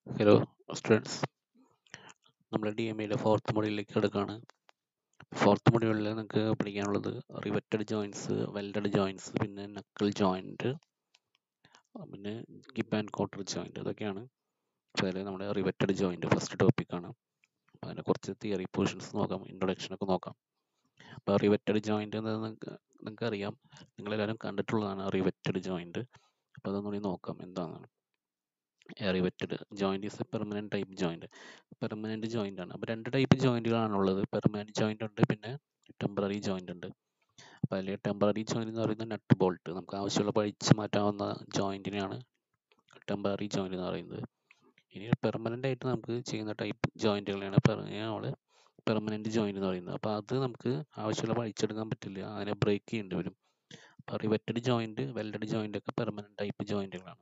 Hello students നമ്മൾ D M എയുടെ fourth മൊഡ്യൂളിലേക്ക് കിടക്കുകയാണ് ഫോർത്ത് മൊഡ്യൂളിൽ നിങ്ങൾക്ക് പഠിക്കാനുള്ളത് റിവറ്റഡ് ജോയിൻസ് വെൽഡഡ് ജോയിൻസ് പിന്നെ നക്കിൾ ജോയിൻറ്റ് പിന്നെ ഗിബ് ആൻഡ് കോട്ടർ ജോയിൻറ്റ് ഇതൊക്കെയാണ് അപ്പോൾ അതിൽ നമ്മുടെ റിവറ്റഡ് ജോയിൻറ്റ് ഫസ്റ്റ് ടോപ്പിക്കാണ് അപ്പോൾ അതിൻ്റെ കുറച്ച് തിയറി പോർഷൻസ് നോക്കാം ഇൻട്രൊഡക്ഷൻ ഒക്കെ നോക്കാം അപ്പോൾ റിവറ്റഡ് ജോയിൻറ്റ് എന്ന് നിങ്ങൾക്ക് നിങ്ങൾക്ക് അറിയാം നിങ്ങളെല്ലാവരും കണ്ടിട്ടുള്ളതാണ് റിവറ്റഡ് ജോയിൻറ്റ് അപ്പോൾ അതൊന്നുകൂടി നോക്കാം എന്താണെന്ന് riveted joint is a permanent type joint permanent joint ആണ് അപ്പോൾ രണ്ട് ടൈപ്പ് ജോയിന്റുകളാണ് ഉള്ളത് പെർമനന്റ് ജോയിന്റ് ഉണ്ട് പിന്നെ ടെമ്പററി ജോയിന്റ് ഉണ്ട് അപ്പോൾ അതിൽ ടെമ്പററി ജോയിന്റ് എന്ന് പറയുന്നത് നട്ട് ബോൾട്ട് നമുക്ക് ആവശ്യമുള്ള പഴിച്ച് മാറ്റാവുന്ന ജോയിന്റിനെയാണ് ടെമ്പററി ജോയിന്റ് എന്ന് പറയുന്നത് ഇനി പെർമനന്റ് ആയിട്ട് നമുക്ക് ചെയ്യുന്ന ടൈപ്പ് ജോയിന്റുകളാണ് നമ്മൾ പെർമനന്റ് ജോയിന്റ് എന്ന് പറയുന്നത് അപ്പോൾ അത് നമുക്ക് ആവശ്യമുള്ള പഴിച്ചെടുക്കാൻ പറ്റില്ല അതിനെ ബ്രേക്ക് ചെയ്യേണ്ടി വരും അപ്പോൾ റിവറ്റഡ് ജോയിന്റ് വെൽഡഡ് ജോയിന്റ് ഒക്കെ പെർമനന്റ് ടൈപ്പ് ജോയിന്റുകളാണ്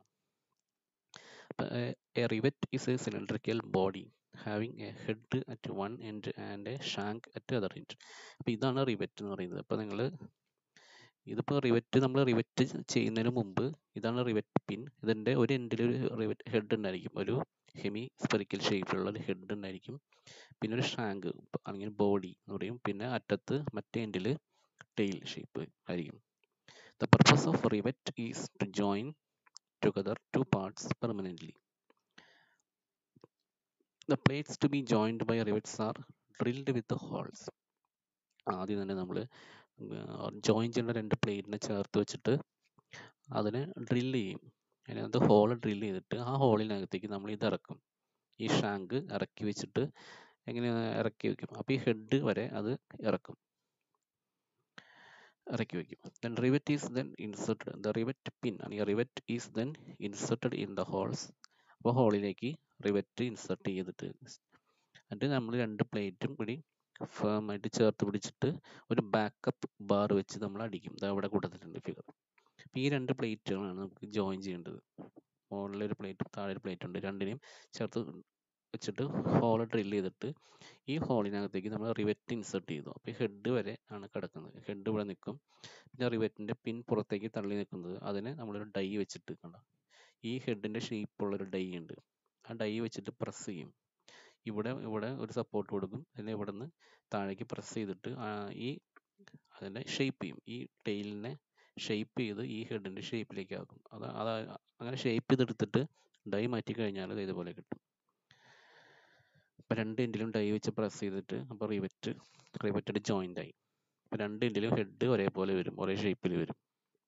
a rivet is a cylindrical body having a head at one end and a shank at the other end അപ്പോൾ ഇതാണ് റിവറ്റ് എന്ന് പറയുന്നത് അപ്പോൾ നിങ്ങൾ ഇതിപ്പോൾ റിവറ്റ് നമ്മൾ റിവറ്റ് ചെയ്യുന്നതിന് മുമ്പ് ഇതാണ് റിവറ്റ് പിൻ ഇതിൻ്റെ ഒരു എൻഡിൽ ഒരു റിവറ്റ് ഹെഡ് ഉണ്ടായിരിക്കും ഒരു ഹെമി സ്പെറിക്കൽ ഷേപ്പിലുള്ള ഒരു ഹെഡ് ഉണ്ടായിരിക്കും പിന്നെ ഒരു ഷാങ്ക് അല്ലെങ്കിൽ ബോഡി എന്ന് പറയും പിന്നെ അറ്റത്ത് മറ്റേ എൻഡിൽ ടെയിൽ ഷേപ്പ് ആയിരിക്കും the purpose of rivet is to join together two parts permanently. The plates to be joined by rivets are drilled with the holes. ആദ്യം തന്നെ നമ്മൾ ജോയിൻ ചെയ്യുന്ന രണ്ട് പ്ലേറ്റിനെ ചേർത്ത് വെച്ചിട്ട് അതിനെ ഡ്രില്ല് ചെയ്യും അതിനകത്ത് ഹോൾ ഡ്രില്ല് ചെയ്തിട്ട് ആ ഹോളിനകത്തേക്ക് നമ്മൾ ഇത് ഇറക്കും ഈ ഷാങ്ക് ഇറക്കി വെച്ചിട്ട് എങ്ങനെ ഇറക്കി വെക്കും അപ്പോൾ ഈ ഹെഡ് വരെ അത് ഇറക്കും ഇറക്കി വെക്കും then rivet is then inserted the rivet pin അല്ലെങ്കിൽ rivet is then inserted in the holes അപ്പോൾ ഹോളിലേക്ക് റിവറ്റ് ഇൻസെർട്ട് ചെയ്തിട്ട് എന്നിട്ട് നമ്മൾ രണ്ട് പ്ലേറ്റും കൂടി ഫേം ആയിട്ട് ചേർത്ത് പിടിച്ചിട്ട് ഒരു ബാക്കപ്പ് ബാർ വെച്ച് നമ്മൾ അടിക്കും ഇത് അവിടെ കൊടുത്തിട്ടുണ്ട് ഫിഗർ അപ്പോൾ ഈ രണ്ട് പ്ലേറ്റുകളാണ് നമുക്ക് ജോയിൻ ചെയ്യേണ്ടത് മുകളിൽ ഒരു പ്ലേറ്റ് താഴെ ഒരു പ്ലേറ്റ് ഉണ്ട് രണ്ടിനെയും ചേർത്ത് വെച്ചിട്ട് ഹോൾ ഡ്രിൽ ചെയ്തിട്ട് ഈ ഹോളിനകത്തേക്ക് നമ്മൾ റിവറ്റ് ഇൻസെർട്ട് ചെയ്തു അപ്പോൾ ഹെഡ് വരെ ആണ് കിടക്കുന്നത് ഹെഡ് ഇവിടെ നിൽക്കും പിന്നെ റിവറ്റിൻ്റെ പിൻ പുറത്തേക്ക് തള്ളി നിൽക്കുന്നത് അതിന് നമ്മളൊരു ഡൈ വെച്ചിട്ട് കണ്ട ഈ ഹെഡിൻ്റെ ഷേപ്പുള്ളൊരു ഡൈ ഉണ്ട് ആ ഡൈ വെച്ചിട്ട് പ്രസ് ചെയ്യും ഇവിടെ ഇവിടെ ഒരു സപ്പോർട്ട് കൊടുക്കും അതിനെ ഇവിടെ നിന്ന് താഴേക്ക് പ്രസ് ചെയ്തിട്ട് ഈ അതിനെ ഷേപ്പ് ചെയ്യും ഈ ടെയിലിനെ ഷേപ്പ് ചെയ്ത് ഈ ഹെഡിൻ്റെ ഷേപ്പിലേക്ക് ആക്കും അത് അത് അങ്ങനെ ഷേപ്പ് ചെയ്തെടുത്തിട്ട് ഡൈ മാറ്റി കഴിഞ്ഞാൽ ഇത് ഇതുപോലെ കിട്ടും അപ്പോൾ രണ്ട് എൻഡിലും ഡൈ വെച്ച് പ്രസ് ചെയ്തിട്ട് അപ്പോൾ റിവറ്റ് റിവറ്റഡ് ജോയിൻ്റ് ആയി അപ്പോൾ രണ്ട് എൻഡിലും ഹെഡ് ഒരേപോലെ വരും ഒരേ ഷേപ്പിൽ വരും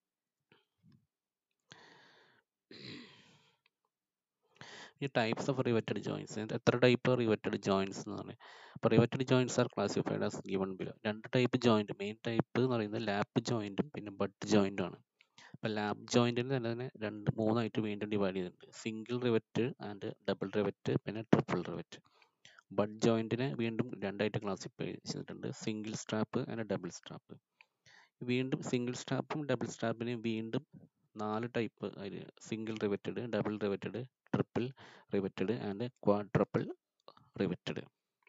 ഈ ടൈപ്സ് ഓഫ് റിവറ്റഡ് ജോയിൻസ് എത്ര ടൈപ്പ് റിവറ്റഡ് ജോയിൻസ് എന്ന് പറയുന്നത് അപ്പോൾ riveted joints are classified as given below രണ്ട് ടൈപ്പ് ജോയിൻറ്റ് മെയിൻ ടൈപ്പ് എന്ന് പറയുന്നത് ലാപ്പ് ജോയിൻറ്റും പിന്നെ ബട്ട് ജോയിൻറ്റും ആണ് അപ്പോൾ ലാപ്പ് ജോയിൻറ്റിൽ തന്നെ തന്നെ രണ്ട് മൂന്നായിട്ട് വീണ്ടും ഡിവൈഡ് ചെയ്തിട്ടുണ്ട് single rivet and double rivet പിന്നെ ട്രിപ്പിൾ റിവറ്റ് ബഡ് ജോയിൻറ്റിനെ വീണ്ടും രണ്ടായിട്ട് ക്ലാസിഫൈ ചെയ്തിട്ടുണ്ട് single strap and double strap വീണ്ടും സിംഗിൾ സ്ട്രാപ്പും ഡബിൾ സ്ട്രാപ്പിനെയും വീണ്ടും നാല് ടൈപ്പ് അതിൽ single riveted double riveted triple riveted and quadruple riveted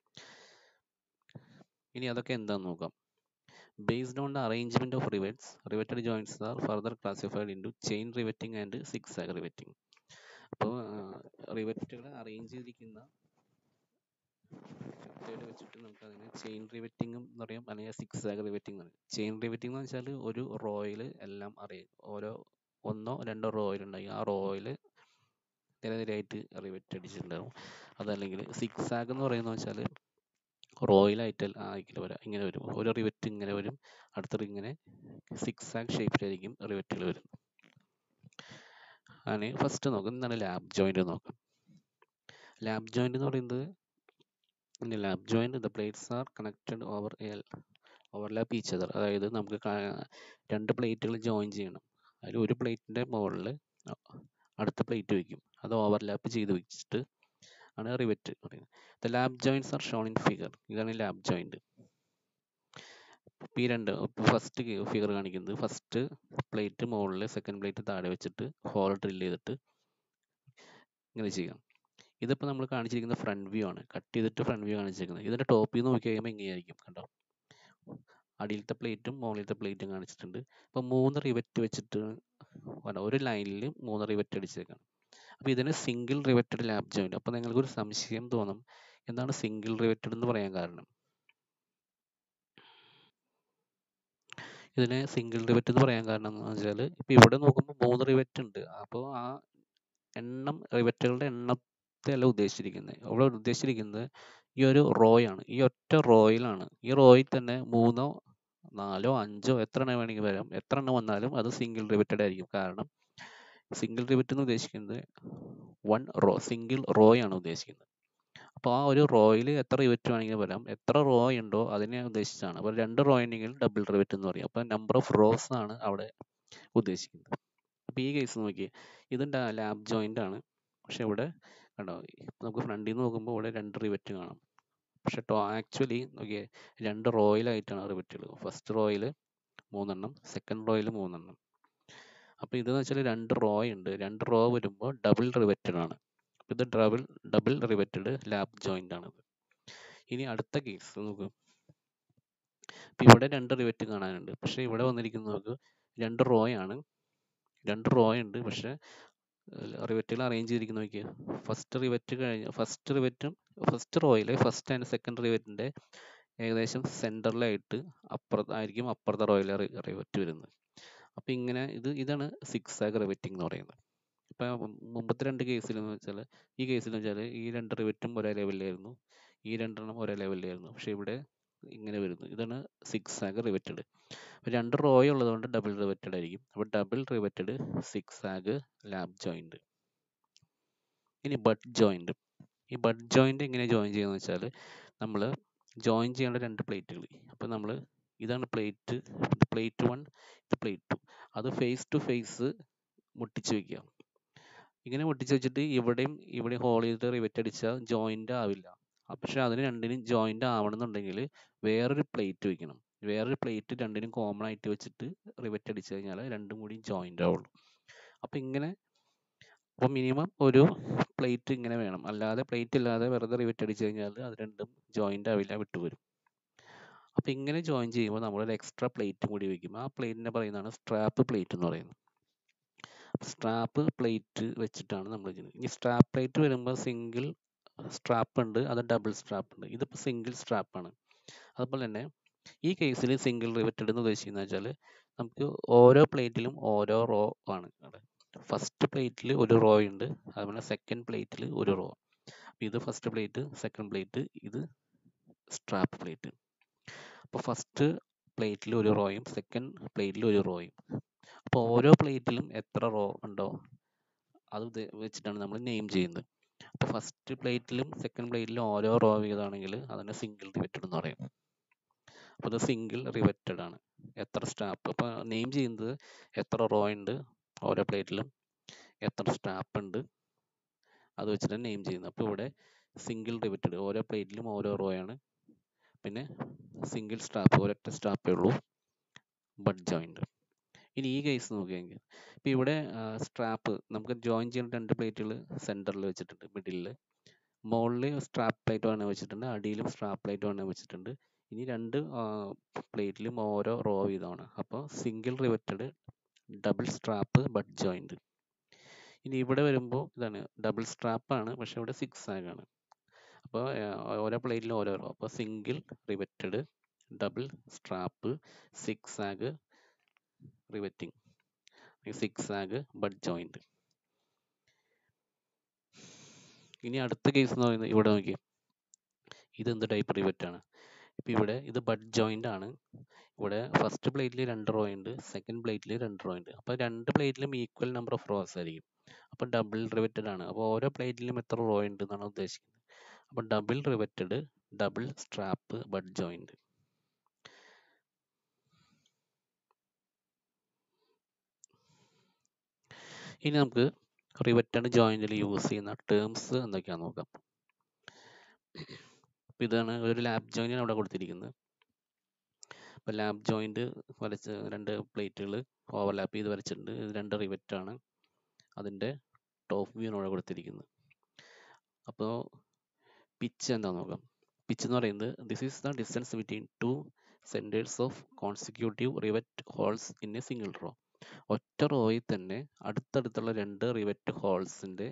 ഇനി അതൊക്കെ എന്താണെന്ന് നോക്കാം based on the arrangement of rivets riveted joints are further classified into chain riveting and zigzag riveting അപ്പോൾ റിവറ്റുകൾ അറേഞ്ച് ചെയ്തിരിക്കുന്ന മെത്തേഡ് വെച്ചിട്ട് നമുക്ക് അതിനെ ചെയിൻ റിവറ്റിംഗും എന്ന് പറയാം അല്ലെങ്കിൽ സിക്സ് ആഗ് റിവറ്റിംഗ് എന്ന് പറയും ചെയിൻ റിവറ്റിംഗ് എന്ന് വെച്ചാൽ ഒരു റോയിൽ എല്ലാം അറിയാം ഓരോ ഒന്നോ രണ്ടോ റോയിൽ ഉണ്ടായി ആ റോയിൽ നിരനിരയായിട്ട് റിവറ്റ് അടിച്ചിട്ടുണ്ടാവും അതല്ലെങ്കിൽ സിക്സ് ആഗ് എന്ന് പറയുന്നത് വെച്ചാൽ റോയിലായിട്ട് ആയിരിക്കില്ല വരാം ഇങ്ങനെ വരും ഒരു റിവറ്റ് ഇങ്ങനെ വരും അടുത്തത് ഇങ്ങനെ സിക്സ് ആഗ് ഷേപ്പിലായിരിക്കും റിവറ്റുകൾ വരുന്നത് അങ്ങനെ ഫസ്റ്റ് നോക്കാം എന്താണ് ലാബ് ജോയിന്റ് നോക്കാം ലാബ് ജോയിന്റ് എന്ന് പറയുന്നത് in lap joint the plates are connected over L overlap each other അതായത് നമുക്ക് രണ്ട് പ്ലേറ്റുകൾ ജോയിൻ ചെയ്യണം അതിൽ ഒരു പ്ലേറ്റിൻ്റെ മുകളിൽ അടുത്ത പ്ലേറ്റ് വയ്ക്കും അത് ഓവർലാപ്പ് ചെയ്ത് വെച്ചിട്ട് ആണ് റിവറ്റ് പറയുന്നത് the lap joints are shown in figure ഇതാണ് ലാബ് ജോയിന്റ് ഈ രണ്ട് ഫസ്റ്റ് ഫിഗർ കാണിക്കുന്നത് ഫസ്റ്റ് പ്ലേറ്റ് മുകളിൽ സെക്കൻഡ് പ്ലേറ്റ് താഴെ വെച്ചിട്ട് ഹോൾ ഡ്രിൽ ചെയ്തിട്ട് ഇങ്ങനെ ചെയ്യാം ഇതിപ്പോൾ നമ്മൾ കാണിച്ചിരിക്കുന്ന ഫ്രണ്ട് വ്യൂ ആണ് കട്ട് ചെയ്തിട്ട് ഫ്രണ്ട് വ്യൂ കാണിച്ചിരിക്കുന്നത് ഇതിൻ്റെ ടോപ്പിൽ നിന്ന് നോക്കി കഴിയുമ്പോൾ ഇങ്ങനെയായിരിക്കും കണ്ടോ അടിയിലത്തെ പ്ലേറ്റും മുകളിലത്തെ പ്ലേറ്റും കാണിച്ചിട്ടുണ്ട് അപ്പോൾ മൂന്ന് റിവറ്റ് വെച്ചിട്ട് ഒരു ലൈനിൽ മൂന്ന് റിവറ്റ് അടിച്ചേക്കാണ് അപ്പോൾ ഇതിന് സിംഗിൾ റിവറ്റഡ് ലാബ് ജോയിന്റ് അപ്പോൾ നിങ്ങൾക്കൊരു സംശയം തോന്നും എന്താണ് സിംഗിൾ റിവറ്റഡ് എന്ന് പറയാൻ കാരണം ഇതിനെ സിംഗിൾ റിവറ്റ് എന്ന് പറയാൻ കാരണം എന്ന് വെച്ചാൽ ഇപ്പോൾ ഇവിടെ നോക്കുമ്പോൾ മൂന്ന് റിവറ്റ് ഉണ്ട് അപ്പോൾ ആ എണ്ണം റിവറ്റുകളുടെ എണ്ണത്തെ അല്ല ഉദ്ദേശിച്ചിരിക്കുന്നത് അവിടെ ഉദ്ദേശിച്ചിരിക്കുന്നത് ഈ ഒരു റോയാണ് ഈ ഒറ്റ റോയിലാണ് ഈ റോയിൽ തന്നെ മൂന്നോ നാലോ അഞ്ചോ എത്ര എണ്ണം വേണമെങ്കിൽ വരാം എത്ര എണ്ണം വന്നാലും അത് സിംഗിൾ റിവറ്റഡ് ആയിരിക്കും കാരണം സിംഗിൾ റിവറ്റ് എന്ന് ഉദ്ദേശിക്കുന്നത് വൺ റോ സിംഗിൾ റോയാണ് ഉദ്ദേശിക്കുന്നത് അപ്പോൾ ആ ഒരു റോയിൽ എത്ര റിവറ്റ് വേണമെങ്കിലും വരാം എത്ര റോ ഉണ്ടോ അതിനെ ഉദ്ദേശിച്ചാണ് അപ്പോൾ രണ്ട് റോ ഉണ്ടെങ്കിൽ ഡബിൾ റിവറ്റ് എന്ന് പറയും അപ്പോൾ നമ്പർ ഓഫ് റോസ് ആണ് അവിടെ ഉദ്ദേശിക്കുന്നത് അപ്പോൾ ഈ കേസ് നോക്കി ഇത് ലാബ് ജോയിന്റ് ആണ് പക്ഷെ ഇവിടെ കണ്ടോ നമുക്ക് ഫ്രണ്ടിൽ നിന്ന് നോക്കുമ്പോൾ ഇവിടെ രണ്ട് റിവറ്റ് കാണാം പക്ഷെ ടോ ആക്ച്വലി നോക്കിയേ രണ്ട് റോയിലായിട്ടാണ് റിവറ്റുകൾ ഫസ്റ്റ് റോയിൽ മൂന്നെണ്ണം സെക്കൻഡ് റോയിൽ മൂന്നെണ്ണം അപ്പോൾ ഇതെന്ന് വെച്ചാൽ രണ്ട് റോ ഉണ്ട് രണ്ട് റോ വരുമ്പോൾ ഡബിൾ റിവറ്റഡ് ആണ് ഇത് double double riveted lap joint ആണ് ഇനി അടുത്ത കേസ് നോക്ക് ഇപ്പം ഇവിടെ രണ്ട് റിവറ്റ് കാണാനുണ്ട് പക്ഷേ ഇവിടെ വന്നിരിക്കുന്നത് നോക്ക് രണ്ട് റോ ആണ് രണ്ട് റോ ഉണ്ട് പക്ഷേ റിവറ്റുകൾ അറേഞ്ച് ചെയ്തിരിക്കുന്ന നോക്കിയ ഫസ്റ്റ് റിവറ്റ് കഴിഞ്ഞ് ഫസ്റ്റ് റിവറ്റും ഫസ്റ്റ് റോയിലെ ഫസ്റ്റ് ആൻഡ് സെക്കൻഡ് റിവറ്റിന്റെ ഏകദേശം സെൻറ്ററിലായിട്ട് അപ്പുറത്തായിരിക്കും അപ്പുറത്തെ റോയിലെ റിവറ്റ് വരുന്നത് അപ്പോൾ ഇങ്ങനെ ഇത് ഇതാണ് സിക്സ് ആഗ് റിവറ്റിംഗ് എന്ന് പറയുന്നത് ഇപ്പം മുമ്പത്തെ രണ്ട് കേസിൽ എന്ന് വെച്ചാൽ ഈ കേസിൽ വെച്ചാൽ ഈ രണ്ട് റിവറ്റും ഒരേ ലെവലിലായിരുന്നു ഈ രണ്ടെണ്ണം ഒരേ ലെവലിലായിരുന്നു പക്ഷേ ഇവിടെ ഇങ്ങനെ വരുന്നു ഇതാണ് സിക്സ് ആഗ് റിവറ്റഡ് അപ്പോൾ രണ്ട് റോയ് ഉള്ളതുകൊണ്ട് ഡബിൾ റിവറ്റഡ് ആയിരിക്കും അപ്പോൾ double riveted zigzag lap joint ഇനി ബഡ് ജോയിന്റ് ഈ ബഡ് ജോയിന്റ് എങ്ങനെ ജോയിൻ ചെയ്യുന്നത് വെച്ചാൽ നമ്മൾ ജോയിൻ ചെയ്യേണ്ട രണ്ട് പ്ലേറ്റുകൾ അപ്പോൾ നമ്മൾ ഇതാണ് പ്ലേറ്റ് പ്ലേറ്റ് വൺ ഇത് പ്ലേറ്റ് ടു അത് ഫേസ് ടു ഫേസ് മുട്ടിച്ച് വെക്കുക ഇങ്ങനെ മുട്ടിച്ച് വെച്ചിട്ട് ഇവിടെയും ഇവിടെ ഹോൾ ചെയ്തിട്ട് റിവറ്റ് അടിച്ചാൽ ജോയിന്റ് ആവില്ല പക്ഷെ അതിന് രണ്ടിനും ജോയിന്റ് ആവണമെന്നുണ്ടെങ്കിൽ വേറൊരു പ്ലേറ്റ് വെക്കണം വേറൊരു പ്ലേറ്റ് രണ്ടിനും കോമൺ ആയിട്ട് വെച്ചിട്ട് റിവറ്റ് അടിച്ചു കഴിഞ്ഞാൽ രണ്ടും കൂടി ജോയിന്റ് ആവുള്ളൂ അപ്പം ഇങ്ങനെ അപ്പോൾ മിനിമം ഒരു പ്ലേറ്റ് ഇങ്ങനെ വേണം അല്ലാതെ പ്ലേറ്റ് ഇല്ലാതെ വെറുതെ റിവറ്റ് അടിച്ചു കഴിഞ്ഞാൽ അത് രണ്ടും ജോയിന്റ് ആവില്ല വിട്ടുവരും അപ്പോൾ ഇങ്ങനെ ജോയിൻ ചെയ്യുമ്പോൾ നമ്മളൊരു എക്സ്ട്രാ പ്ലേറ്റ് കൂടി വെക്കും ആ പ്ലേറ്റിനെ പറയുന്നതാണ് സ്ട്രാപ്പ് പ്ലേറ്റ് എന്ന് പറയുന്നത് സ്ട്രാപ്പ് പ്ലേറ്റ് വെച്ചിട്ടാണ് നമ്മൾ ചെയ്യുന്നത് ഇനി സ്ട്രാപ്പ് പ്ലേറ്റ് വരുമ്പോൾ സിംഗിൾ സ്ട്രാപ്പ് ഉണ്ട് അത് ഡബിൾ സ്ട്രാപ്പ് ഉണ്ട് ഇതിപ്പോൾ സിംഗിൾ സ്ട്രാപ്പ് ആണ് അതുപോലെ തന്നെ ഈ കേസിൽ സിംഗിൾ റിവറ്റഡ് എന്ന് ഉദ്ദേശിക്കുന്നത് വെച്ചാൽ നമുക്ക് ഓരോ പ്ലേറ്റിലും ഓരോ റോ ആണ് ഫസ്റ്റ് പ്ലേറ്റിൽ ഒരു റോ ഉണ്ട് അതുപോലെ സെക്കൻഡ് പ്ലേറ്റിൽ ഒരു റോ ഇത് ഫസ്റ്റ് പ്ലേറ്റ് സെക്കൻഡ് പ്ലേറ്റ് ഇത് സ്ട്രാപ്പ് പ്ലേറ്റ് അപ്പോൾ ഫസ്റ്റ് പ്ലേറ്റിൽ ഒരു റോയും സെക്കൻഡ് പ്ലേറ്റിൽ ഒരു റോയും അപ്പോൾ ഓരോ പ്ലേറ്റിലും എത്ര റോ ഉണ്ടോ അത് വെച്ചിട്ടാണ് നമ്മൾ നെയിം ചെയ്യുന്നത് അപ്പോൾ ഫസ്റ്റ് പ്ലേറ്റിലും സെക്കൻഡ് പ്ലേറ്റിലും ഓരോ റോ വീതമാണെങ്കിൽ അതിനെ സിംഗിൾ റിവറ്റഡ് എന്ന് പറയും അപ്പോൾ ഇത് സിംഗിൾ റിവറ്റഡ് ആണ് എത്ര സ്റ്റാപ്പ് അപ്പോൾ നെയിം ചെയ്യുന്നത് എത്ര റോ ഉണ്ട് ഓരോ പ്ലേറ്റിലും എത്ര സ്റ്റാപ്പ് ഉണ്ട് അത് വെച്ചിട്ടാണ് നെയിം ചെയ്യുന്നത് അപ്പോൾ ഇവിടെ സിംഗിൾ റിവറ്റഡ് ഓരോ പ്ലേറ്റിലും ഓരോ റോ ആണ് പിന്നെ സിംഗിൾ സ്റ്റാപ്പ് ഒരൊറ്റ സ്റ്റാപ്പേ ഉള്ളൂ ബഡ് ജോയിന്റ് ഇനി ഈ കേസ് നോക്കുകയെങ്കിൽ ഇപ്പോൾ ഇവിടെ സ്ട്രാപ്പ് നമുക്ക് ജോയിൻ ചെയ്യുന്ന രണ്ട് പ്ലേറ്റുകൾ സെൻറ്ററിൽ വെച്ചിട്ടുണ്ട് മിഡിലിൽ മുകളിൽ സ്ട്രാപ്പ് പ്ലേറ്റ് വേണേൽ വെച്ചിട്ടുണ്ട് അടിയിലും സ്ട്രാപ്പ് പ്ലേറ്റ് വേണേൽ വെച്ചിട്ടുണ്ട് ഇനി രണ്ട് പ്ലേറ്റിലും ഓരോ റോ വീതമാണ് അപ്പോൾ single riveted double strap butt joint ഇനി ഇവിടെ വരുമ്പോൾ ഇതാണ് ഡബിൾ സ്ട്രാപ്പ് ആണ് പക്ഷെ ഇവിടെ സിക്സ് ആഗാണ് അപ്പോൾ ഓരോ പ്ലേറ്റിലും ഓരോ റോ അപ്പോൾ single riveted double strap zigzag riveting zigzag butt joint ഇനി അടുത്ത കേസ് എന്ന് പറയുന്നത് ഇവിടെ നോക്കി ഇത് എന്ത് ടൈപ്പ് റിവറ്റ് ആണ് ഇപ്പം ഇവിടെ ഇത് ബഡ് ജോയിന്റ് ആണ് ഇവിടെ ഫസ്റ്റ് പ്ലേറ്റിൽ രണ്ട് റോ ഉണ്ട് സെക്കൻഡ് പ്ലേറ്റിൽ രണ്ട് റോ ഉണ്ട് അപ്പോൾ രണ്ട് പ്ലേറ്റിലും ഈക്വൽ നമ്പർ ഓഫ് റോസ് ആയിരിക്കും അപ്പോൾ ഡബിൾ റിവറ്റഡ് ആണ് അപ്പോൾ ഓരോ പ്ലേറ്റിലും എത്ര റോ ഉണ്ട് എന്നാണ് ഉദ്ദേശിക്കുന്നത് അപ്പോൾ double riveted double strap butt joint ഇനി നമുക്ക് റിവറ്റഡ് ജോയിന്റിൽ യൂസ് ചെയ്യുന്ന ടേംസ് എന്തൊക്കെയാണെന്ന് നോക്കാം അപ്പോൾ ഇതാണ് ഒരു ലാബ് ജോയിൻ്റാണ് അവിടെ കൊടുത്തിരിക്കുന്നത് അപ്പോൾ ലാബ് ജോയിന്റ് വരച്ച് രണ്ട് പ്ലേറ്റുകൾ ഓവർലാപ്പ് ചെയ്ത് വരച്ചിട്ടുണ്ട് ഇത് രണ്ട് റിവറ്റ് ആണ് അതിൻ്റെ ടോപ്പ് വ്യൂ ആണ് അവിടെ കൊടുത്തിരിക്കുന്നത് അപ്പോൾ പിച്ച് എന്താണെന്ന് നോക്കാം പിച്ച് എന്ന് പറയുന്നത് this is the distance between two centres of consecutive rivet holes in a single row ഒറ്റ റോയിൽ തന്നെ അടുത്തടുത്തുള്ള രണ്ട് റിവറ്റ് ഹോൾസിൻ്റെ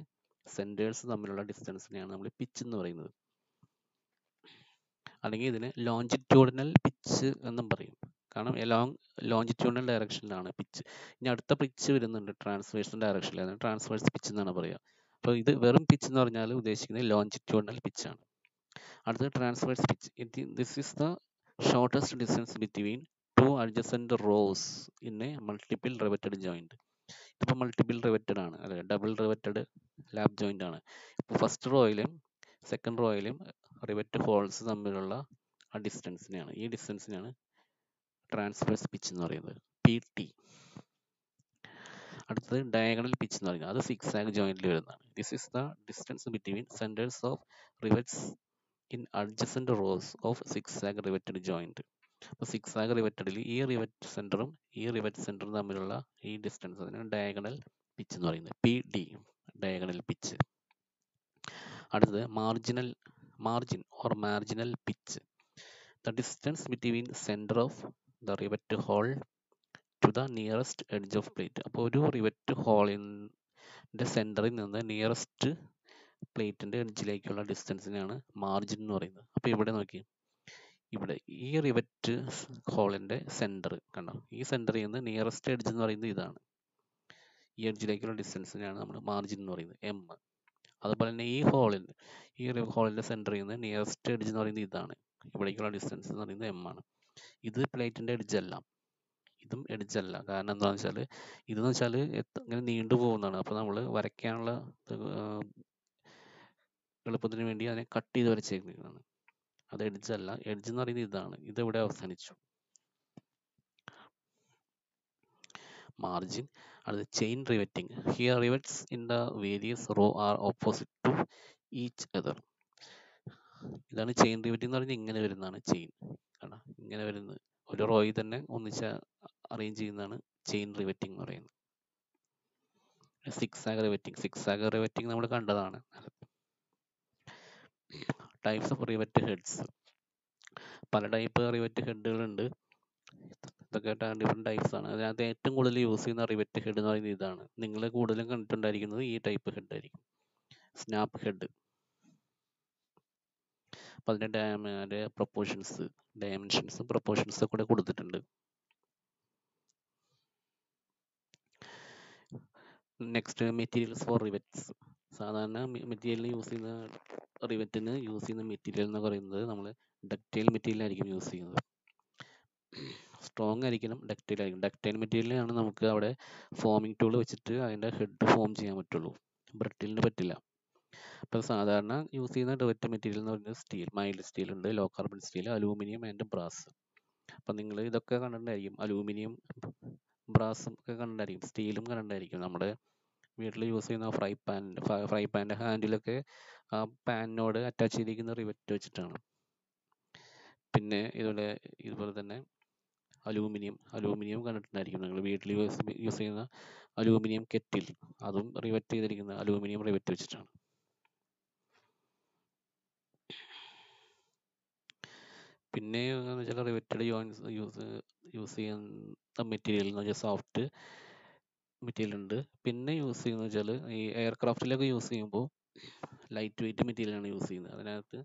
സെൻറ്റേഴ്സ് തമ്മിലുള്ള ഡിസ്റ്റൻസിനെയാണ് നമ്മൾ പിച്ച് എന്ന് പറയുന്നത് അല്ലെങ്കിൽ ഇതിന് ലോഞ്ചിറ്റ്യൂഡിനൽ പിച്ച് എന്നും പറയും കാരണം എലോങ് ലോഞ്ചിറ്റ്യൂഡിനൽ ഡയറക്ഷനിലാണ് പിച്ച് ഇനി അടുത്ത പിച്ച് വരുന്നുണ്ട് ട്രാൻസ്വേഴ്സൽ ഡയറക്ഷനിൽ അതിന് ട്രാൻസ്വേഴ്സ് പിച്ച് എന്നാണ് പറയുക അപ്പോൾ ഇത് വെറും പിച്ച് എന്ന് പറഞ്ഞാൽ ഉദ്ദേശിക്കുന്നത് ലോഞ്ചിറ്റ്യൂഡിനൽ പിച്ചാണ് അടുത്തത് transverse pitch this is the shortest distance between two adjacent rows in a multiple riveted joint ഇതിപ്പോൾ മൾട്ടിപ്പിൾ റിവറ്റഡ് ആണ് അല്ലെ ഡബിൾ റിവറ്റഡ് ലാബ് ജോയിൻ്റ് ആണ് ഇപ്പോൾ ഫസ്റ്റ് റോയിലും സെക്കൻഡ് റോയിലും റിവറ്റ് ഹോൾസ് തമ്മിലുള്ള ആ ഡിസ്റ്റൻസിനെയാണ് ഈ ഡിസ്റ്റൻസിനെയാണ് ട്രാൻസ്വേഴ്സ് പിച്ച് എന്ന് പറയുന്നത് പി ടി അടുത്തത് ഡയഗണൽ പിച്ച് എന്ന് പറയുന്നത് അത് സിക്സ് ആഗ് ജോയിന്റിൽ വരുന്നതാണ് this is the distance between centres of rivets in adjacent rows of six zigzag riveted joint അപ്പോൾ സിക്സ് ആഗ് റിവറ്റഡിൽ ഈ റിവറ്റ് സെൻറ്ററും ഈ റിവറ്റ് സെൻറ്ററും തമ്മിലുള്ള ഈ ഡിസ്റ്റൻസ് അതിനാണ് ഡയഗണൽ പിച്ച് എന്ന് പറയുന്നത് പി ഡി ഡയഗണൽ പിച്ച് അടുത്തത് marginal margin or marginal pitch the distance between centre of the rivet hole to the nearest edge of plate അപ്പോൾ ഒരു റിവറ്റ് ഹോളിൻ്റെ സെൻറ്ററിൽ നിന്ന് നിയറസ്റ്റ് പ്ലേറ്റിൻ്റെ എഡ്ജിലേക്കുള്ള ഡിസ്റ്റൻസിനെയാണ് മാർജിൻ എന്ന് പറയുന്നത് അപ്പോൾ ഇവിടെ നോക്കി ഇവിടെ ഈ റിവറ്റ് ഹോളിൻ്റെ സെൻറ്റർ കണ്ടോ ഈ സെൻറ്ററിൽ നിന്ന് നിയറസ്റ്റ് എഡ്ജ് എന്ന് പറയുന്നത് ഇതാണ് ഈ എഡ്ജിലേക്കുള്ള ഡിസ്റ്റൻസിനെയാണ് നമ്മൾ മാർജിൻ എന്ന് പറയുന്നത് എം അതുപോലെ തന്നെ ഈ ഹോളിൽ ഈ ഹോളിൻ്റെ സെൻറ്ററിൽ നിന്ന് നിയറസ്റ്റ് എഡ്ജ് എന്ന് പറയുന്നത് ഇതാണ് ഇവിടേക്കുള്ള ഡിസ്റ്റൻസ് എന്ന് പറയുന്നത് എം ആണ് ഇത് പ്ലേറ്റിൻ്റെ എഡ്ജ് അല്ല ഇതും എഡ്ജ് അല്ല കാരണം എന്താണെന്ന് വെച്ചാൽ ഇതെന്ന് വെച്ചാൽ ഇങ്ങനെ നീണ്ടു പോകുന്നതാണ് അപ്പോൾ നമ്മൾ വരയ്ക്കാനുള്ള എളുപ്പത്തിന് വേണ്ടി അതിനെ കട്ട് ചെയ്ത് വരച്ചേക്കുന്നതാണ് അത് എഡ്ജ് അല്ല എഡ്ജ് എന്ന് പറയുന്നത് ഇതാണ് ഇത് ഇവിടെ അവസാനിച്ചു മാർജിൻ അടുത്ത് chain riveting here rivets in the various row are opposite to each other ഇതാണ് ചെയിൻ റിവറ്റിംഗ് എന്ന് പറയുന്നത് ഇങ്ങനെ വരുന്നതാണ് ചെയിൻ കാരണം ഇങ്ങനെ വരുന്നത് ഒരു റോയിൽ തന്നെ ഒന്നിച്ച് അറേഞ്ച് ചെയ്യുന്നതാണ് ചെയിൻ റിവറ്റിംഗ് എന്ന് പറയുന്നത് zigzag riveting zigzag riveting നമ്മൾ കണ്ടതാണ് ടൈപ്സ് ഓഫ് റിവറ്റ് ഹെഡ്സ് പല ടൈപ്പ് റിവറ്റ് ഹെഡുകളുണ്ട് ഇതൊക്കെ ഡിഫറെൻറ്റ് ടൈപ്സ് ആണ് അതിനകത്ത് ഏറ്റവും കൂടുതൽ യൂസ് ചെയ്യുന്ന റിവറ്റ് ഹെഡ് എന്ന് പറയുന്നത് ഇതാണ് നിങ്ങൾ കൂടുതലും കണ്ടിട്ടുണ്ടായിരിക്കുന്നത് ഈ ടൈപ്പ് ഹെഡ് ആയിരിക്കും സ്നാപ്പ് ഹെഡ് അപ്പോൾ അതിൻ്റെ ഡാമിൻ്റെ പ്രൊപ്പോർഷൻസ് ഡയമെൻഷൻസും പ്രൊപ്പോർഷൻസും കൂടെ കൊടുത്തിട്ടുണ്ട് നെക്സ്റ്റ് മെറ്റീരിയൽസ് ഫോർ റിവറ്റ്സ് സാധാരണ മെറ്റീരിയലിന് യൂസ് ചെയ്യുന്ന റിവറ്റിന് യൂസ് ചെയ്യുന്ന മെറ്റീരിയൽ എന്ന് പറയുന്നത് നമ്മൾ ഡക്റ്റൈൽ മെറ്റീരിയൽ ആയിരിക്കും യൂസ് ചെയ്യുന്നത് സ്ട്രോങ് ആയിരിക്കണം ഡക്റ്റൈൽ ആയിരിക്കും ഡക്റ്റൈൽ മെറ്റീരിയലാണ് നമുക്ക് അവിടെ ഫോമിംഗ് ടൂൾ വെച്ചിട്ട് അതിൻ്റെ ഹെഡ് ഫോം ചെയ്യാൻ പറ്റുള്ളൂ ബ്രിട്ടിലിന് പറ്റില്ല അപ്പോൾ സാധാരണ യൂസ് ചെയ്യുന്ന റിവറ്റ് മെറ്റീരിയൽ എന്ന് പറയുന്നത് സ്റ്റീൽ മൈൽഡ് സ്റ്റീൽ ഉണ്ട് low carbon steel aluminium and brass അപ്പം നിങ്ങൾ ഇതൊക്കെ കണ്ടിട്ടുണ്ടായിരിക്കും അലൂമിനിയം ബ്രാസും ഒക്കെ കണ്ടിട്ടുണ്ടായിരിക്കും സ്റ്റീലും കണ്ടിട്ടുണ്ടായിരിക്കും നമ്മുടെ വീട്ടിൽ യൂസ് ചെയ്യുന്ന ഫ്രൈ പാൻ ഫ്രൈ പാൻ്റെ ഹാൻഡിലൊക്കെ ആ പാനിനോട് അറ്റാച്ച് ചെയ്തിരിക്കുന്ന റിവറ്റ് വെച്ചിട്ടാണ് പിന്നെ ഇതുപോലെ ഇതുപോലെ തന്നെ അലൂമിനിയം അലൂമിനിയം കണ്ടിട്ടുണ്ടായിരിക്കും നിങ്ങൾ വീട്ടിൽ യൂസ് യൂസ് ചെയ്യുന്ന അലൂമിനിയം കെറ്റിൽ അതും റിവറ്റ് ചെയ്തിരിക്കുന്ന അലൂമിനിയം റിവറ്റ് വെച്ചിട്ടാണ് പിന്നെ എന്ന് വെച്ചാൽ റിവറ്റഡ് ജോയിൻസ് യൂസ് യൂസ് ചെയ്യുന്ന മെറ്റീരിയൽ എന്ന് വെച്ചാൽ സോഫ്റ്റ് മെറ്റീരിയൽ ഉണ്ട് പിന്നെ യൂസ് ചെയ്യുന്നത് വെച്ചാൽ ഈ എയർക്രാഫ്റ്റിലൊക്കെ യൂസ് ചെയ്യുമ്പോൾ ലൈറ്റ് വെയിറ്റ് മെറ്റീരിയലാണ് യൂസ് ചെയ്യുന്നത് അതിനകത്ത്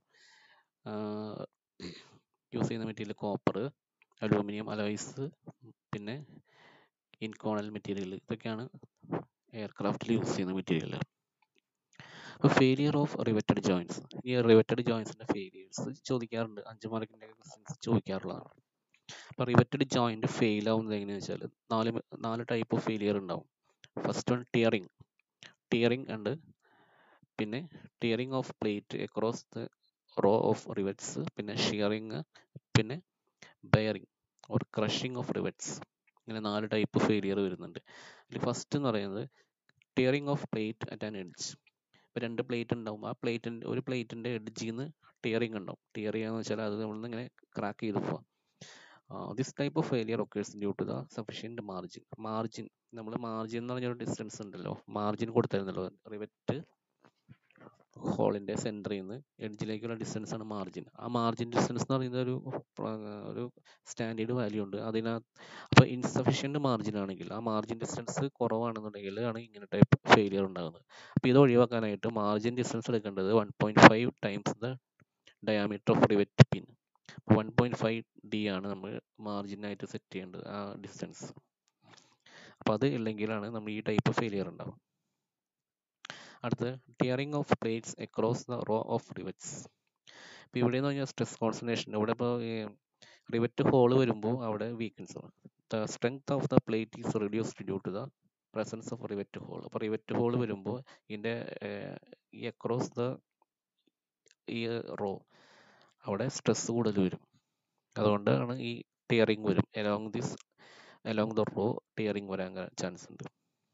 യൂസ് ചെയ്യുന്ന മെറ്റീരിയൽ കോപ്പർ അലൂമിനിയം അലോയ്സ് പിന്നെ ഇൻകോണൽ മെറ്റീരിയൽ ഇതൊക്കെയാണ് എയർക്രാഫ്റ്റിൽ യൂസ് ചെയ്യുന്ന മെറ്റീരിയൽ അപ്പോൾ ഫെയിലിയർ ഓഫ് റിവറ്റഡ് ജോയിൻസ് ഈ റിവറ്റഡ് ജോയിൻസിൻ്റെ ഫെയിലിയേഴ്സ് ചോദിക്കാറുണ്ട് അഞ്ച് മാർക്കിൻ്റെ ക്വസ്റ്റ്യൻസ് ചോദിക്കാറുള്ളതാണ് അപ്പോൾ റിവറ്റഡ് ജോയിൻറ്റ് ഫെയിൽ ആവുന്നത് എങ്ങനെയാണെന്ന് വെച്ചാൽ നാല് നാല് ടൈപ്പ് ഓഫ് ഫെയിലിയർ ഉണ്ടാവും ഫസ്റ്റ് വൺ ടിയറിങ് ടിയറിങ് ഉണ്ട് പിന്നെ tearing of plate across the row of rivets പിന്നെ ഷിയറിങ് പിന്നെ bearing or crushing of rivets ഇങ്ങനെ നാല് ടൈപ്പ് ഫെയിലിയർ വരുന്നുണ്ട് അതിൽ ഫസ്റ്റ് എന്ന് പറയുന്നത് tearing of plate at an edge ഇപ്പോൾ രണ്ട് പ്ലേറ്റ് ഉണ്ടാവും ആ പ്ലേറ്റിൻ്റെ ഒരു പ്ലേറ്റിൻ്റെ എഡ്ജിൽ നിന്ന് ടിയറിങ് ഉണ്ടാവും ടിയർ ചെയ്യാന്ന് വെച്ചാൽ അത് നമ്മൾ ഇങ്ങനെ ക്രാക്ക് ചെയ്ത് പോവാം this type of failure occurs due to the sufficient margin margin നമ്മൾ മാർജിൻ എന്ന് പറഞ്ഞൊരു ഡിസ്റ്റൻസ് ഉണ്ടല്ലോ മാർജിൻ കൊടുത്തായിരുന്നല്ലോ റിവറ്റ് ഹോളിൻ്റെ സെൻറ്ററിൽ നിന്ന് എഡ്ജിലേക്കുള്ള ഡിസ്റ്റൻസ് ആണ് മാർജിൻ ആ മാർജിൻ ഡിസ്റ്റൻസ് എന്ന് പറയുന്ന ഒരു ഒരു സ്റ്റാൻഡേർഡ് വാല്യൂ ഉണ്ട് അതിനകത്ത് അപ്പോൾ ഇൻസഫിഷ്യൻറ്റ് മാർജിൻ ആണെങ്കിൽ ആ മാർജിൻ ഡിസ്റ്റൻസ് കുറവാണെന്നുണ്ടെങ്കിൽ ആണ് ഇങ്ങനെ ടൈപ്പ് ഫെയിലിയർ ഉണ്ടാകുന്നത് അപ്പോൾ ഇത് ഒഴിവാക്കാനായിട്ട് മാർജിൻ ഡിസ്റ്റൻസ് എടുക്കേണ്ടത് one point five times the diameter of rivet pin one point five D ആണ് നമ്മൾ മാർജിനായിട്ട് സെറ്റ് ചെയ്യേണ്ടത് ആ ഡിസ്റ്റൻസ് അപ്പോൾ അത് ഇല്ലെങ്കിലാണ് നമ്മൾ ഈ ടൈപ്പ് ഫെയിലിയർ ഉണ്ടാവും അടുത്ത് tearing of plates across the row of rivets ഇപ്പോൾ ഇവിടെ എന്ന് പറഞ്ഞാൽ സ്ട്രെസ് കോൺസെൻട്രേഷൻ ഇവിടെ ഇപ്പോൾ റിവറ്റ് ഹോൾ വരുമ്പോൾ അവിടെ വീക്കൻസ് ആണ് the strength of the plate is reduced due to the presence of rivet hole അപ്പോൾ റിവറ്റ് ഹോൾ വരുമ്പോൾ ഇതിൻ്റെ ഈ അക്രോസ് ദ ഈ റോ അവിടെ സ്ട്രെസ് കൂടുതൽ വരും അതുകൊണ്ടാണ് ഈ ടിയറിങ് വരും along this along the row tearing വരാൻ ചാൻസ് ഉണ്ട്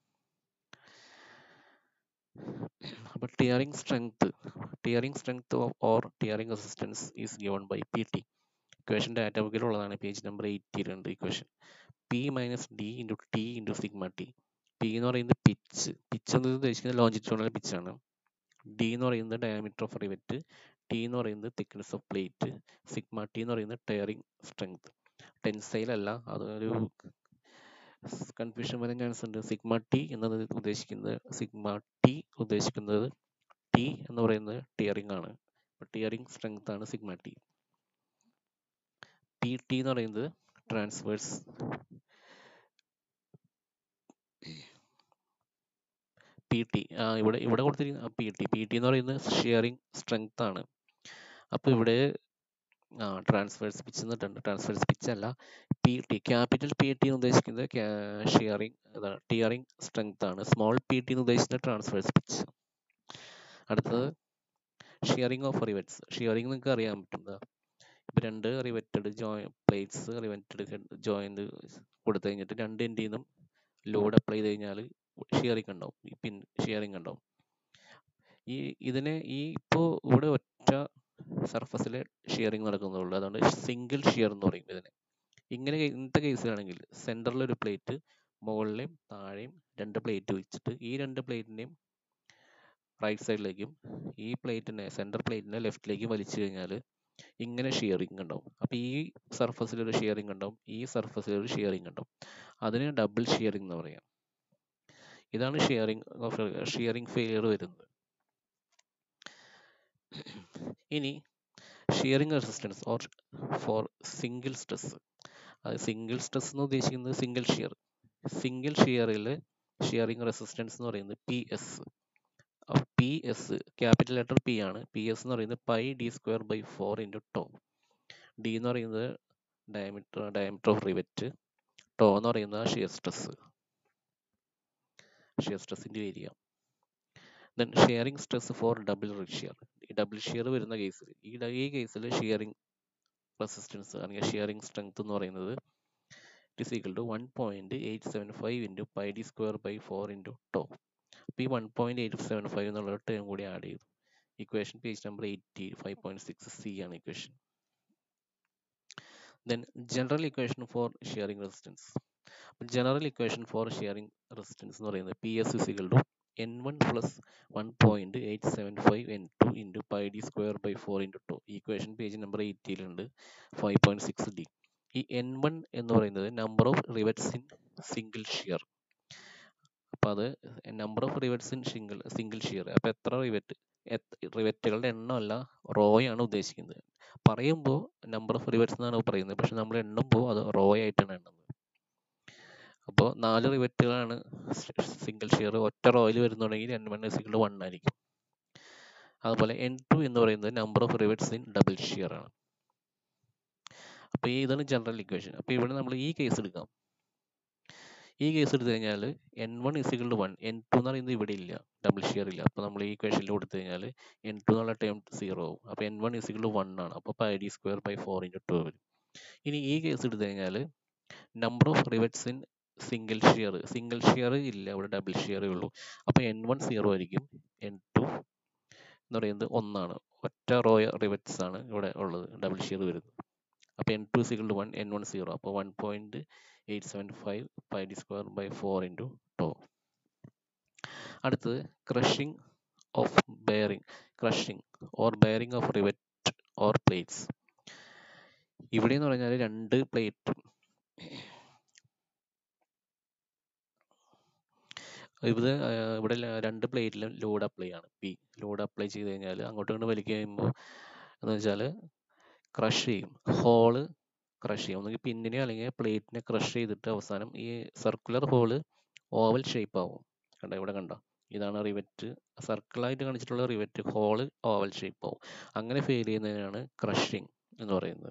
അപ്പോൾ tearing strength tearing strength or tearing resistance is given by P T equation data ബുക്കിലുള്ളതാണ് പേജ് നമ്പർ എയ്റ്റിയിലുണ്ട് equation P minus D into T into sigma T P എന്ന് പറയുന്നത് pitch pitch എന്നത് ഉദ്ദേശിക്കുന്നത് longitudinal പിച്ചാണ് D എന്ന് പറയുന്നത് ഡയമീറ്റർ ഓഫ് റിവറ്റ് ടി എന്ന് പറയുന്നത് thickness of plate sigma T എന്ന് പറയുന്നത് ടയറിംഗ് സ്ട്രെങ്ത് ടെൻസൈൽ അല്ല അതൊരു കൺഫ്യൂഷൻ വരാൻ ചാൻസ് ഉണ്ട് സിഗ്മ ടി എന്നത് ഉദ്ദേശിക്കുന്നത് സിഗ്മ ടി ഉദ്ദേശിക്കുന്നത് ടി എന്ന് പറയുന്നത് ടിയറിംഗ് ആണ് ടിയറിംഗ് സ്ട്രെങ്ത് ആണ് സിഗ്മ ടി പി ടി എന്ന് പറയുന്നത് ട്രാൻസ്വേഴ്സ് പി ടി ഇവിടെ ഇവിടെ കൊടുത്തിരിക്കുന്ന പി ടി പി ടി എന്ന് പറയുന്നത് ഷിയറിംഗ് സ്ട്രെങ്ത് ആണ് അപ്പോൾ ഇവിടെ ആ ട്രാൻസ്ഫേഴ്സ് പിച്ച് എന്നിട്ടുണ്ട് ട്രാൻസ്ഫേഴ്സ് പിച്ച് അല്ല P T capital P T എന്ന് ഉദ്ദേശിക്കുന്നത് ഷിയറിംഗ് ഇതാണ് ടിയറിംഗ് സ്ട്രെങ്ത് ആണ് സ്മോൾ പി ടി എന്ന് ഉദ്ദേശിക്കുന്നത് ട്രാൻസ്ഫേഴ്സ് പിച്ച് അടുത്തത് ഷിയറിംഗ് ഓഫ് റിവറ്റ്സ് ഷിയറിംഗ് നിങ്ങൾക്ക് അറിയാൻ പറ്റുന്നത് ഇപ്പം രണ്ട് റിവറ്റഡ് ജോയി പ്ലേറ്റ്സ് റിവറ്റഡ് ജോയിന്റ് കൊടുത്തു കഴിഞ്ഞിട്ട് രണ്ട് എൻഡിൽ നിന്നും ലോഡ് അപ്ലൈ ചെയ്ത് കഴിഞ്ഞാൽ ഷിയറിംഗ് ഉണ്ടാവും ഈ പിൻ ഷിയറിംഗ് ഉണ്ടാവും ഈ ഇതിനെ ഈ ഇപ്പോൾ ഇവിടെ ഒറ്റ സർഫസിൽ ഷിയറിംഗ് നടക്കുന്നുള്ളൂ അതുകൊണ്ട് സിംഗിൾ ഷിയർ എന്ന് പറയും ഇതിനെ ഇങ്ങനെ ഇന്നത്തെ കേസിലാണെങ്കിൽ സെൻറ്ററിൽ ഒരു പ്ലേറ്റ് മുകളിലെയും താഴെയും രണ്ട് പ്ലേറ്റ് വെച്ചിട്ട് ഈ രണ്ട് പ്ലേറ്റിനെയും റൈറ്റ് സൈഡിലേക്കും ഈ പ്ലേറ്റിനെ സെൻറ്റർ പ്ലേറ്റിനെ ലെഫ്റ്റിലേക്ക് വലിച്ചു കഴിഞ്ഞാൽ ഇങ്ങനെ ഷിയറിംഗ് ഉണ്ടാവും അപ്പോൾ ഈ സർഫസിൽ ഒരു ഷിയറിംഗ് ഉണ്ടാവും ഈ സർഫസിൽ ഒരു ഷിയറിംഗ് ഉണ്ടാവും അതിന് ഡബിൾ ഷിയറിംഗ് എന്ന് പറയാം ഇതാണ് ഷിയറിംഗ് ഓഫ് ഷിയറിംഗ് ഫെയിലിയർ വരുന്നത് ഇനി shearing resistance or for single stress അത് സിംഗിൾ സ്ട്രെസ് എന്ന് ഉദ്ദേശിക്കുന്നത് സിംഗിൾ ഷിയർ സിംഗിൾ ഷിയറിൽ ഷിയറിംഗ് റെസിസ്റ്റൻസ് എന്ന് പറയുന്നത് P S P S capital letter P ആണ് പി എസ് എന്ന് പറയുന്നത് pi D square by four into tau D എന്ന് പറയുന്നത് diameter diameter of rivet tau എന്ന് പറയുന്നത് ഷിയർ സ്ട്രെസ് ഷിയർ സ്ട്രെസ്സിൻ്റെ area then shearing stress for double shear ഈ double shear വരുന്ന കേസിൽ ഈ ഈ കേസിൽ ഷിയറിംഗ് റെസിസ്റ്റൻസ് അല്ലെങ്കിൽ ഷിയറിംഗ് സ്ട്രെങ്ത് എന്ന് പറയുന്നത് it is equal to one point eight seven five into pi D square by four into tau അപ്പോൾ ഈ one point eight seven five എന്നുള്ള ടേം കൂടി ആഡ് ചെയ്തു equation page number eighty five point six C ആണ് equation then general equation for shearing resistance general equation for shearing resistance എന്ന് പറയുന്നത് P S is equal to N one plus one point eight seven five N two into pi D square by four into to equation page number എയ്റ്റിയിലുണ്ട് five point six D ഈ N one എന്ന് പറയുന്നത് number of rivets in single shear അപ്പോൾ അത് number of rivets in single single shear അപ്പോൾ എത്ര rivet റിവറ്റുകളുടെ എണ്ണമല്ല റോയാണ് ഉദ്ദേശിക്കുന്നത് പറയുമ്പോൾ നമ്പർ ഓഫ് റിവറ്റ്സ് എന്നാണ് പറയുന്നത് പക്ഷെ നമ്മൾ എണ്ണുമ്പോൾ അത് റോ ആയിട്ടാണ് എണ്ണുന്നത് അപ്പോൾ നാല് റിവറ്റുകളാണ് സിംഗിൾ ഷിയർ ഒറ്റ റോയിൽ വരുന്നുണ്ടെങ്കിൽ എൻ വൺ സിംഗിൾ വൺ ആയിരിക്കും അതുപോലെ എൻ ടു എന്ന് പറയുന്നത് number of rivets in double shear ആണ് അപ്പോൾ ഇതാണ് ജനറൽ ഇക്വേഷൻ അപ്പോൾ ഇവിടെ നമ്മൾ ഈ കേസ് എടുക്കാം ഈ കേസ് എടുത്തു കഴിഞ്ഞാൽ N one is equal to one N two എന്ന് പറയുന്നത് ഇവിടെ ഇല്ല ഡബിൾ ഷിയർ ഇല്ല അപ്പോൾ നമ്മൾ ഈ ഇക്വേഷനിൽ കൊടുത്തു കഴിഞ്ഞാൽ എൻ ടു എന്നുള്ള ടേം സീറോ ആവും അപ്പോൾ N one is equal to one ആണ് അപ്പോൾ pi D square by four into tau വരും ഇനി ഈ കേസ് എടുത്തു കഴിഞ്ഞാൽ number of rivets in single shear single shear ഇല്ല ഇവിടെ ഡബിൾ ഷിയറേ ഉള്ളൂ അപ്പോൾ എൻ വൺ സീറോ ആയിരിക്കും എൻ ടു എന്ന് പറയുന്നത് ഒന്നാണ് ഒറ്റ റോ റിവറ്റ്സ് ആണ് ഇവിടെ ഉള്ളത് ഡബിൾ ഷിയർ വരുന്നത് അപ്പോൾ N two equal to one N one zero അപ്പോൾ one point eight seven five pi D square by four into tau അടുത്തത് crushing of bearing crushing or bearing of rivet or plates ഇവിടെ എന്ന് പറഞ്ഞാൽ രണ്ട് പ്ലേറ്റും ഇത് ആ, ഇവിടെ ല- രണ്ട് പ്ലേറ്റിലും ലോഡ് അപ്ലൈ ആണ് പി ലോഡ് അപ്ലൈ ചെയ്ത് കഴിഞ്ഞാൽ അങ്ങോട്ടും ഇങ്ങോട്ടും വലിക്കുക കഴിയുമ്പോൾ എന്ന് വെച്ചാൽ ക്രഷ് ചെയ്യും ഹോള് ക്രഷ് ചെയ്യും ഒന്നുകിൽ പിന്നിനെ അല്ലെങ്കിൽ പ്ലേറ്റിനെ ക്രഷ് ചെയ്തിട്ട് അവസാനം ഈ സർക്കുലർ ഹോള് ഓവൽ ഷേപ്പ് ആവും കണ്ടോ ഇവിടെ കണ്ടോ ഇതാണ് റിവറ്റ് സർക്കിളായിട്ട് കാണിച്ചിട്ടുള്ള റിവറ്റ് ഹോള് ഓവൽ ഷേപ്പ് ആവും അങ്ങനെ ഫെയിൽ ചെയ്യുന്നതിനാണ് ക്രഷിങ് എന്ന് പറയുന്നത്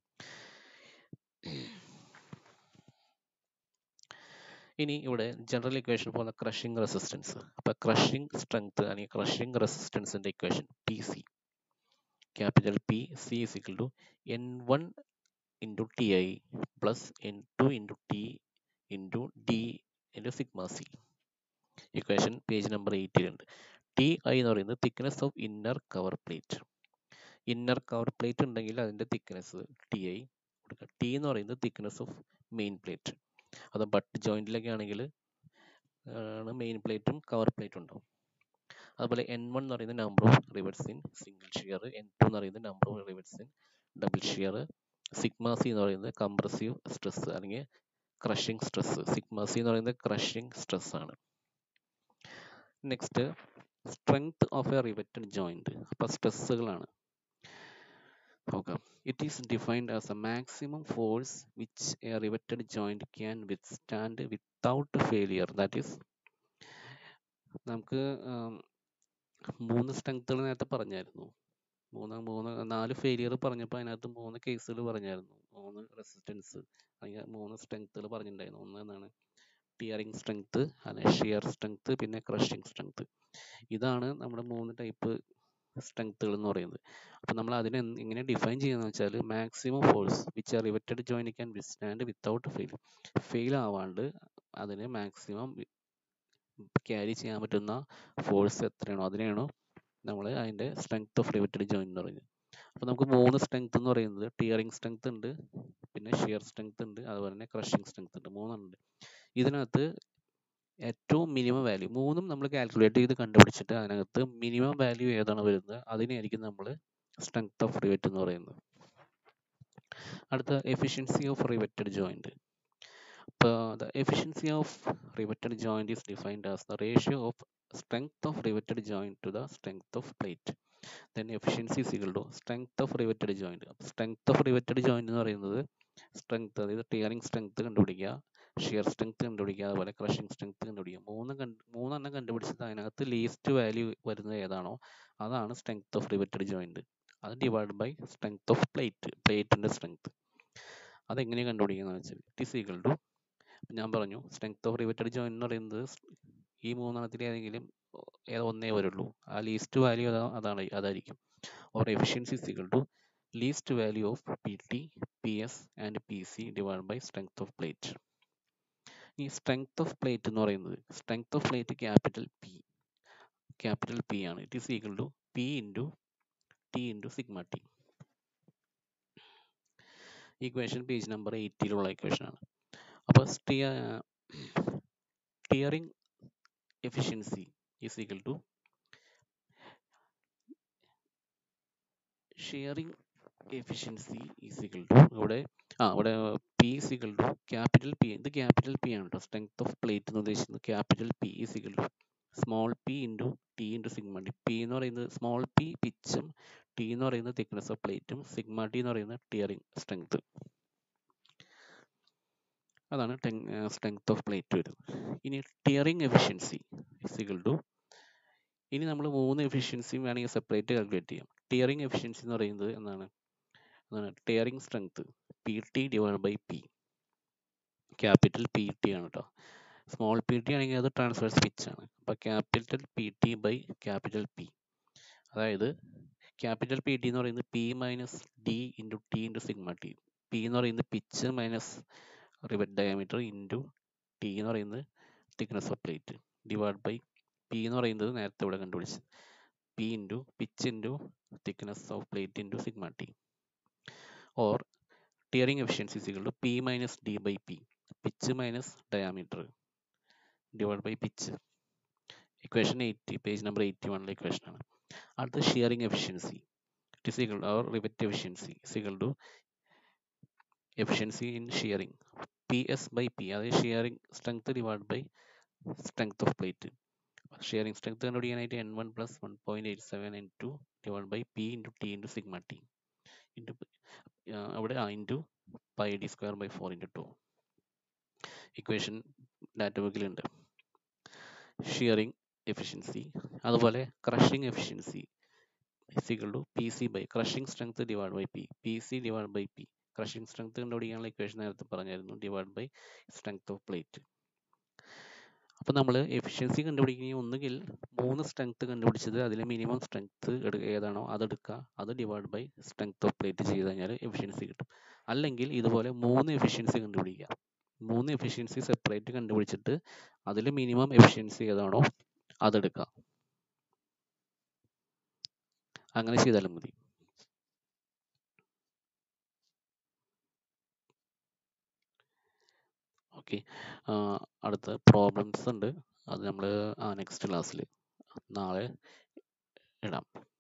ഇനി ഇവിടെ general equation for crushing resistance അപ്പൊ ക്രഷിംഗ് സ്ട്രെങ്ത് അല്ലെങ്കിൽ ക്രഷിംഗ് റെസിസ്റ്റൻസിന്റെ equation P C capital P C is equal to N one into T I plus N two into T into D into sigma C equation page number എയ്റ്റിലുണ്ട് T I എന്ന് പറയുന്നത് thickness of inner cover plate inner cover plate ഉണ്ടെങ്കിൽ അതിൻ്റെ thickness T I കൊടുക്കുക T എന്ന് പറയുന്നത് thickness of main plate അത് but ജോയിന്റിലൊക്കെ ആണെങ്കിൽ ആണ് മെയിൻ പ്ലേറ്റും കവർ പ്ലേറ്റും ഉണ്ടാവും അതുപോലെ എൻ വൺ എന്ന് പറയുന്നത് number of rivets in single shear N two എന്ന് പറയുന്നത് number of rivets in double shear sigma C എന്ന് പറയുന്നത് കംപ്രസീവ് സ്ട്രെസ് അല്ലെങ്കിൽ ക്രഷിംഗ് സ്ട്രെസ് സിഗ്മ സി എന്ന് പറയുന്നത് ക്രഷിംഗ് സ്ട്രെസ് ആണ് next strength of a riveted joint അപ്പോൾ സ്ട്രെസ്സുകളാണ് നോക്കാം it is defined as a maximum force which a riveted joint can withstand without failure that is നമുക്ക് ആം, മൂന്ന് സ്ട്രെങ്ത്തുകൾ നേരത്തെ പറഞ്ഞായിരുന്നു മൂന്ന് മൂന്ന് നാല് ഫെയിലിയർ പറഞ്ഞപ്പോൾ അതിനകത്ത് മൂന്ന് കേസുകൾ പറഞ്ഞായിരുന്നു മൂന്ന് റെസിസ്റ്റൻസ് അല്ലെങ്കിൽ മൂന്ന് സ്ട്രെങ്ത്തുകൾ പറഞ്ഞിട്ടുണ്ടായിരുന്നു ഒന്ന് എന്താണ് ടിയറിംഗ് സ്ട്രെങ്ത് അല്ലെങ്കിൽ ഷിയർ സ്ട്രെങ്ത് പിന്നെ ക്രഷിംഗ് സ്ട്രെങ്ത് ഇതാണ് നമ്മുടെ മൂന്ന് ടൈപ്പ് സ്ട്രെങ്ത്തുകൾ എന്ന് പറയുന്നത് അപ്പോൾ നമ്മൾ അതിനെ എന്ത് എങ്ങനെ ഡിഫൈൻ ചെയ്യുന്നത് വെച്ചാൽ maximum force which are riveted joint can withstand without fail fail ആവാണ്ട് അതിന് മാക്സിമം ക്യാരി ചെയ്യാൻ പറ്റുന്ന ഫോഴ്സ് എത്രയാണോ അതിനെയാണോ നമ്മൾ അതിൻ്റെ സ്ട്രെങ്ത് ഓഫ് റിവറ്റഡ് ജോയിൻ എന്ന് പറയുന്നത് അപ്പോൾ നമുക്ക് മൂന്ന് സ്ട്രെങ്ത് എന്ന് പറയുന്നത് ടിയറിംഗ് സ്ട്രെങ്ത് ഉണ്ട് പിന്നെ ഷിയർ സ്ട്രെങ്ത് ഉണ്ട് അതുപോലെ തന്നെ ക്രഷിംഗ് സ്ട്രെങ്ത് ഉണ്ട് മൂന്നെണ്ണുണ്ട് ഇതിനകത്ത് ഏറ്റവും മിനിമം വാല്യൂ മൂന്നും നമ്മൾ കാൽക്കുലേറ്റ് ചെയ്ത് കണ്ടുപിടിച്ചിട്ട് അതിനകത്ത് മിനിമം വാല്യൂ ഏതാണ് വരുന്നത് അതിനെയായിരിക്കും നമ്മൾ സ്ട്രെങ്ത് ഓഫ് റിവറ്റ് എന്ന് പറയുന്നത് അടുത്ത എഫിഷ്യൻസി ഓഫ് റിവറ്റഡ് ജോയിന്റ് ഇപ്പോൾ the efficiency of riveted joint is defined as the ratio of strength of riveted joint to the strength of plate then efficiency is equal to strength of riveted joint strength of riveted joint എന്ന് പറയുന്നത് strength അതായത് tearing strength കണ്ടുപിടിക്കുക shear strength കണ്ടുപിടിക്കുക അതുപോലെ crushing strength കണ്ടുപിടിക്കുക മൂന്ന് കണ്ട് മൂന്നെണ്ണം കണ്ടുപിടിച്ചിട്ട് അതിനകത്ത് ലീസ്റ്റ് വാല്യൂ വരുന്നത് ഏതാണോ അതാണ് സ്ട്രെങ്ത് ഓഫ് റിവറ്റഡ് ജോയിന്റ് അത് divide by strength of plate പ്ലേറ്റിന്റെ സ്ട്രെങ്ത് അതെങ്ങനെയാണ് കണ്ടുപിടിക്കുന്നത് വെച്ചാൽ ഇറ്റ് ഈസ് ഈക്വൽ ടു ഞാൻ പറഞ്ഞു സ്ട്രെങ്ത് ഓഫ് റിവറ്റഡ് ജോയിന്റ് എന്ന് പറയുന്നത് ഈ മൂന്നെണ്ണത്തിൽ ഏതെങ്കിലും ഏതോ ഒന്നേ വരുള്ളൂ ആ ലീസ്റ്റ് വാല്യൂ അതാണ് അതായിരിക്കും or efficiency is equal to least value of PT, PS and PC divided by strength of plate. ഈ സ്ട്രെങ്ത് ഓഫ് പ്ലേറ്റ് എന്ന് പറയുന്നത് strength of plate capital P capital P ആണ് it is equal to P into T into sigma T equation page number എയ്റ്റിലുള്ള equation ആണ് അപ്പോൾ സ്റ്റിയ tearing efficiency is equal to shearing efficiency is equal to ഇവിടെ ആ ഇവിടെ P is equal to capital P ഇത് capital P ആണ് കേട്ടോ സ്ട്രെങ്ത് ഓഫ് പ്ലേറ്റ് എന്ന് ഉദ്ദേശിക്കുന്നത് capital P is equal to small P into T into sigma T P എന്ന് പറയുന്നത് സ്മോൾ പി പിച്ചും ടി എന്ന് പറയുന്നത് തിക്നെസ് ഓഫ് പ്ലേറ്റും സിഗ്മ ടി എന്ന് പറയുന്നത് ടിയറിംഗ് സ്ട്രെങ്ത് അതാണ് സ്ട്രെങ്ത് ഓഫ് പ്ലേറ്റ് വരുന്നത് ഇനി tearing efficiency is equal to ഇനി നമ്മൾ മൂന്ന് എഫിഷ്യൻസിയും വേണമെങ്കിൽ സെപ്പറേറ്റ് കാൽക്കുലേറ്റ് ചെയ്യാം ടിയറിംഗ് എഫിഷ്യൻസി എന്ന് പറയുന്നത് എന്താണ് എന്താണ് tearing strength P T divide by P capital P T ആണ് കേട്ടോ സ്മോൾ പി ടി ആണെങ്കിൽ അത് ട്രാൻസ്വേഴ്സ് പിച്ച് ആണ് അപ്പോൾ capital P T by capital P അതായത് ക്യാപിറ്റൽ പി ടി എന്ന് പറയുന്നത് P minus D into T into sigma T P എന്ന് പറയുന്നത് pitch minus rivet diameter into T എന്ന് പറയുന്നത് thickness of plate divide by P എന്ന് പറയുന്നത് നേരത്തെ ഇവിടെ കണ്ടുപിടിച്ചത് P into pitch into thickness of plate into sigma T or tearing efficiency is equal to P minus D by P pitch minus diameter divide by pitch equation eighty page number eighty വണ്ണിലെ equation ആണ് അടുത്ത shearing efficiency it is equal or rivet efficiency is equal to efficiency in shearing P S by P അതായത് shearing strength divide by strength of plate shearing strength കണ്ടുപിടിക്കാനായിട്ട് N one plus one point eight seven N two divide by P into T into sigma T into അവിടെ ആ into pi D square by four into to equation data ബുക്കിലുണ്ട് shearing efficiency അതുപോലെ crushing efficiency is equal to P C by crushing strength divide by P P C divide by P crushing strength കണ്ടുപിടിക്കാനുള്ള equation നേരത്തെ പറഞ്ഞായിരുന്നു divide by strength of plate അപ്പോൾ നമ്മൾ efficiency കണ്ടുപിടിക്കുകയും ഒന്നുകിൽ മൂന്ന് സ്ട്രെങ്ത് കണ്ടുപിടിച്ചത് അതിൽ മിനിമം സ്ട്രെങ്ത് ഏതാണോ അതെടുക്കുക അത് divide by strength of plate ചെയ്ത് കഴിഞ്ഞാൽ എഫിഷ്യൻസി കിട്ടും അല്ലെങ്കിൽ ഇതുപോലെ മൂന്ന് എഫിഷ്യൻസി കണ്ടുപിടിക്കുക മൂന്ന് എഫിഷ്യൻസി സെപ്പറേറ്റ് കണ്ടുപിടിച്ചിട്ട് അതിൽ മിനിമം എഫിഷ്യൻസി ഏതാണോ അതെടുക്കുക അങ്ങനെ ചെയ്താലും മതി ഓക്കെ അടുത്ത പ്രോബ്ലംസ് ഉണ്ട് അത് നമ്മൾ ആ നെക്സ്റ്റ് ക്ലാസ്സിൽ നാളെ ഇടാം